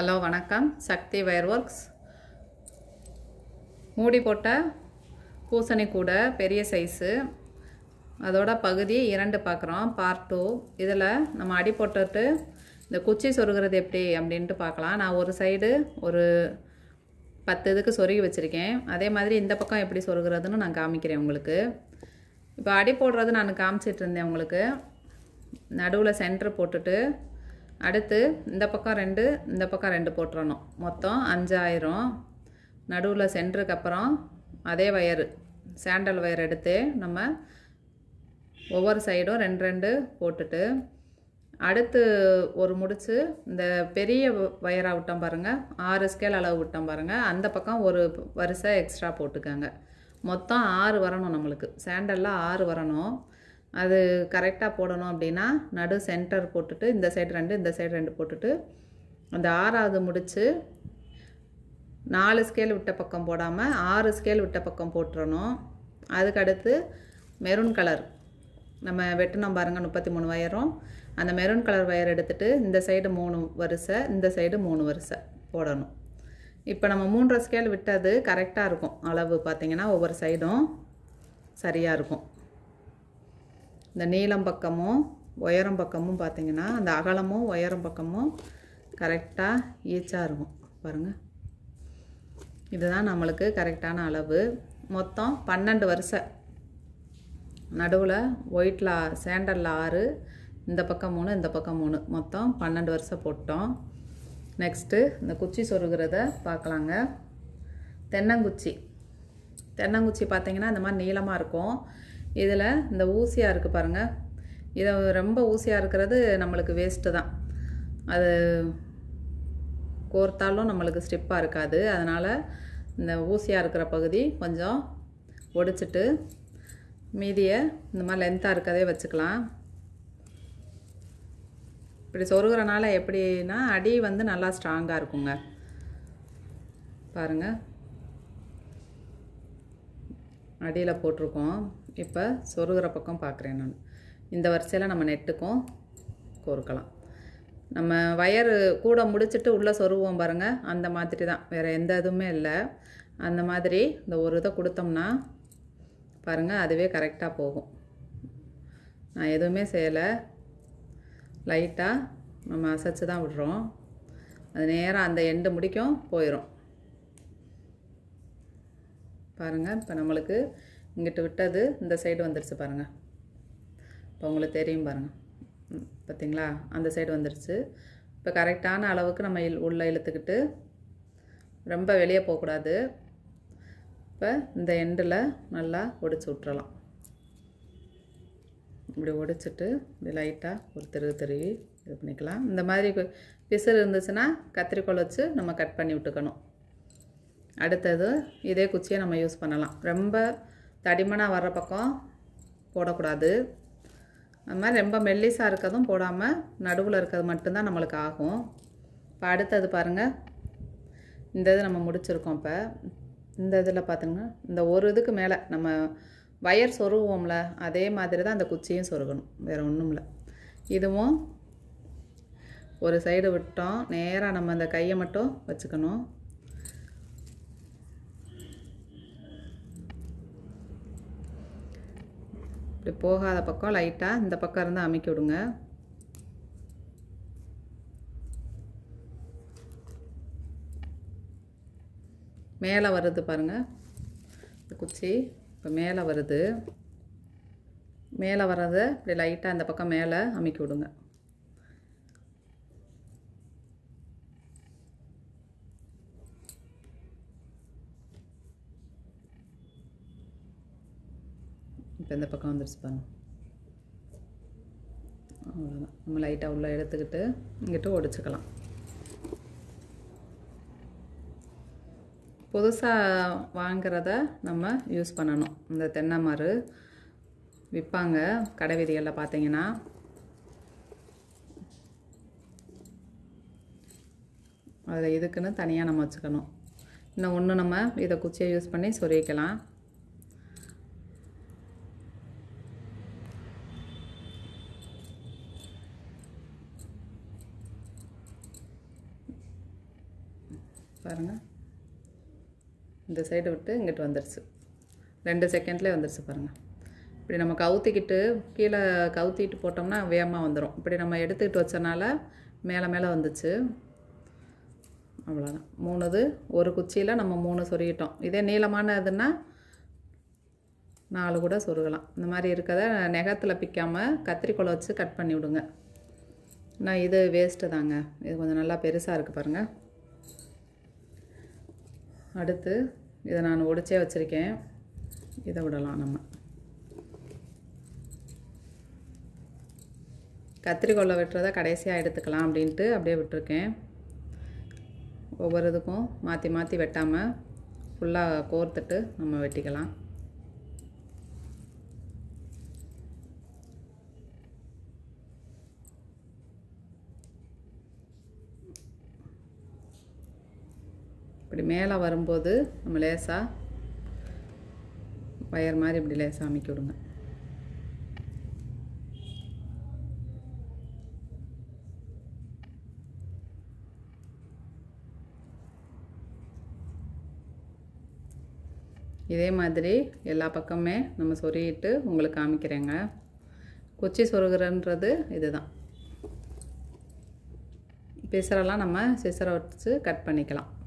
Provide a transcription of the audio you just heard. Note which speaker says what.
Speaker 1: hello வணக்கம் சக்தி wire works மூடி போட்ட பூசணி கூட பெரிய சைஸு அதோட பகுதி இரண்டு பார்க்குறோம் பார்ட் டூ இதில் நம்ம அடி போட்டுட்டு இந்த குச்சி சொருகிறது எப்படி அப்படின்ட்டு பார்க்கலாம் நான் ஒரு சைடு ஒரு பத்து இதுக்கு சொருகி வச்சுருக்கேன் அதே மாதிரி இந்த பக்கம் எப்படி சொருகிறதுன்னு நான் காமிக்கிறேன் உங்களுக்கு இப்போ அடி போடுறது நான் காமிச்சிட்டு இருந்தேன் உங்களுக்கு நடுவில் சென்டர் போட்டுட்டு அடுத்து இந்த பக்கம் ரெண்டு இந்த பக்கம் ரெண்டு போட்டுறணும் மொத்தம் அஞ்சாயிரம் நடுவில் சென்டருக்கு அப்புறம் அதே வயரு சாண்டல் வயர் எடுத்து நம்ம ஒவ்வொரு சைடும் ரெண்டு ரெண்டு போட்டுட்டு அடுத்து ஒரு முடிச்சு இந்த பெரிய வயராக விட்டோம் பாருங்கள் ஆறு ஸ்கேல் அளவு விட்டோம் பாருங்கள் அந்த பக்கம் ஒரு வரிசை எக்ஸ்ட்ரா போட்டுக்கோங்க மொத்தம் ஆறு வரணும் நம்மளுக்கு சாண்டலில் ஆறு வரணும் அது கரெக்டாக போடணும் அப்படின்னா நடு சென்டர் போட்டுட்டு இந்த சைடு ரெண்டு இந்த சைடு ரெண்டு போட்டுட்டு அந்த ஆறாவது முடிச்சு நாலு ஸ்கேல் விட்ட பக்கம் போடாமல் ஆறு ஸ்கேல் விட்ட பக்கம் போட்டுறணும் அதுக்கு அடுத்து மெரூன் கலர் நம்ம வெட்டினோம் பாருங்கள் முப்பத்தி மூணு வயரும் அந்த மெரூன் கலர் வயர் எடுத்துகிட்டு இந்த சைடு மூணு வரிசை இந்த சைடு மூணு வரிசை போடணும் இப்போ நம்ம மூன்றரை ஸ்கேல் விட்டது கரெக்டாக இருக்கும் அளவு பார்த்திங்கன்னா ஒவ்வொரு சைடும் சரியாக இருக்கும் இந்த நீளம் பக்கமும் உயரம் பக்கமும் பார்த்திங்கன்னா அந்த அகலமும் உயரம் பக்கமும் கரெக்டாக ஈச்சாக இருக்கும் பாருங்கள் இதுதான் நம்மளுக்கு கரெக்டான அளவு மொத்தம் பன்னெண்டு வருஷ நடுவில் ஒயிட்டில் சேண்டலில் ஆறு இந்த பக்கம் மூணு இந்த பக்கம் மூணு மொத்தம் பன்னெண்டு வருஷம் போட்டோம் நெக்ஸ்ட்டு இந்த குச்சி சொருகிறத பார்க்கலாங்க தென்னங்குச்சி தென்னங்குச்சி பார்த்திங்கன்னா இந்த மாதிரி நீளமாக இருக்கும் இதில் இந்த ஊசியாக இருக்குது பாருங்கள் இதை ரொம்ப ஊசியாக இருக்கிறது நம்மளுக்கு வேஸ்ட்டு தான் அது கோர்த்தாலும் நம்மளுக்கு ஸ்டிப்பாக இருக்காது அதனால் இந்த ஊசியாக இருக்கிற பகுதி கொஞ்சம் ஒடிச்சிட்டு மீதியை இந்த மாதிரி லென்த்தாக இருக்கதே வச்சுக்கலாம் இப்படி சொருகிறனால எப்படின்னா அடி வந்து நல்லா ஸ்ட்ராங்காக இருக்குங்க பாருங்கள் அடியில் போட்டிருக்கோம் இப்போ சொருகிற பக்கம் பார்க்குறேன் நான் இந்த வரிசையில் நம்ம நெட்டுக்கும் கோர்க்கலாம் நம்ம வயர் கூட முடிச்சுட்டு உள்ளே சொருவோம் பாருங்கள் அந்த மாதிரி தான் வேறு எந்த இதுவுமே இல்லை அந்த மாதிரி இந்த ஒரு இதை கொடுத்தோம்னா பாருங்கள் அதுவே கரெக்டாக போகும் நான் எதுவுமே செய்யலை லைட்டாக நம்ம அசைச்சு தான் விடுறோம் அது நேராக அந்த எண்டு முடிக்கும் போயிடும் பாருங்கள் இப்போ நம்மளுக்கு இங்கிட்டு விட்டது இந்த சைடு வந்துடுச்சு பாருங்கள் இப்போ உங்களுக்கு தெரியும் பாருங்கள் பார்த்திங்களா அந்த சைடு வந்துடுச்சு இப்போ கரெக்டான அளவுக்கு நம்ம இல் உள்ளே இழுத்துக்கிட்டு ரொம்ப வெளியே போகக்கூடாது இப்போ இந்த எண்டில் நல்லா ஒடிச்சு விட்றலாம் இப்படி ஒடிச்சிட்டு இப்படி லைட்டாக ஒரு திருகு திருவி இது பண்ணிக்கலாம் இந்த மாதிரி பிசர் இருந்துச்சுன்னா கத்திரிக்கோல் வச்சு நம்ம கட் பண்ணி விட்டுக்கணும் அடுத்தது இதே குச்சியை நம்ம யூஸ் பண்ணலாம் ரொம்ப தடிமனாக வர்ற பக்கம் போடக்கூடாது அது மாதிரி ரொம்ப மெல்லிஸாக இருக்கிறதும் போடாமல் நடுவில் இருக்கிறது மட்டும்தான் நம்மளுக்கு ஆகும் இப்போ அடுத்தது பாருங்கள் இந்த இது நம்ம முடிச்சிருக்கோம் இப்போ இந்த இதில் பார்த்திங்கன்னா இந்த ஒரு இதுக்கு மேலே நம்ம வயர் சொருவோம்ல அதே மாதிரி தான் அந்த குச்சியும் சொருகணும் வேறு ஒன்றும் இல்லை இதுவும் ஒரு சைடு விட்டோம் நேராக நம்ம அந்த கையை மட்டும் வச்சுக்கணும் இப்படி போகாத பக்கம் லைட்டாக இந்த பக்கம் இருந்து அமைக்கி விடுங்க மேலே வருது பாருங்கள் இந்த குச்சி இப்போ மேலே வருது மேலே வர்றதை இப்படி லைட்டாக இந்த பக்கம் மேலே அமைக்கி விடுங்க இப்போ இந்த பக்கம் வந்துருச்சு பாருங்க அவ்வளோதான் நம்ம லைட்டாக உள்ளே எடுத்துக்கிட்டு இங்கிட்டு ஒடிச்சுக்கலாம் புதுசாக வாங்கிறத நம்ம யூஸ் பண்ணணும் இந்த தென்னை மறு விற்பாங்க கடை வீதிகளில் பார்த்தீங்கன்னா அதில் இதுக்குன்னு தனியாக நம்ம வச்சுக்கணும் இன்னும் ஒன்று நம்ம இதை குச்சியை யூஸ் பண்ணி சொருகிக்கலாம் பாருங்கள் இந்த சைடு விட்டு இங்கிட்டு வந்துருச்சு ரெண்டு செகண்ட்லேயே வந்துருச்சு பாருங்கள் இப்படி நம்ம கவுத்திக்கிட்டு கீழே கவுத்திட்டு போட்டோம்னா வேகமாக வந்துடும் இப்படி நம்ம எடுத்துக்கிட்டு வச்சனால மேலே மேலே வந்துச்சு அவ்வளோதான் மூணுது ஒரு குச்சியில் நம்ம மூணு சொருகிட்டோம் இதே நீளமான இதுன்னா நாலு கூட சொருகலாம் இந்த மாதிரி இருக்கதை நெகத்தில் பிக்காமல் கத்திரிக்கோலை வச்சு கட் பண்ணி விடுங்க நான் இது வேஸ்ட்டு தாங்க இது கொஞ்சம் நல்லா பெருசாக இருக்குது பாருங்கள் அடுத்து இதை நான் ஒடிச்சே வச்சுருக்கேன் இதை விடலாம் நம்ம கத்திரிக்கோலை வெட்டுறதை கடைசியாக எடுத்துக்கலாம் அப்படின்ட்டு அப்படியே விட்டுருக்கேன் ஒவ்வொரு இதுக்கும் மாற்றி மாற்றி வெட்டாமல் ஃபுல்லாக கோர்த்துட்டு நம்ம வெட்டிக்கலாம் இப்படி மேலே வரும்போது நம்ம லேசாக வயர் மாதிரி இப்படி லேசாக அமைக்கி விடுங்க இதே மாதிரி எல்லா பக்கமே நம்ம சொருகிட்டு உங்களுக்கு காமிக்கிறேங்க குச்சி சொருகிறன்றது இதுதான் பிசரெல்லாம் நம்ம சிசரை வச்சு கட் பண்ணிக்கலாம்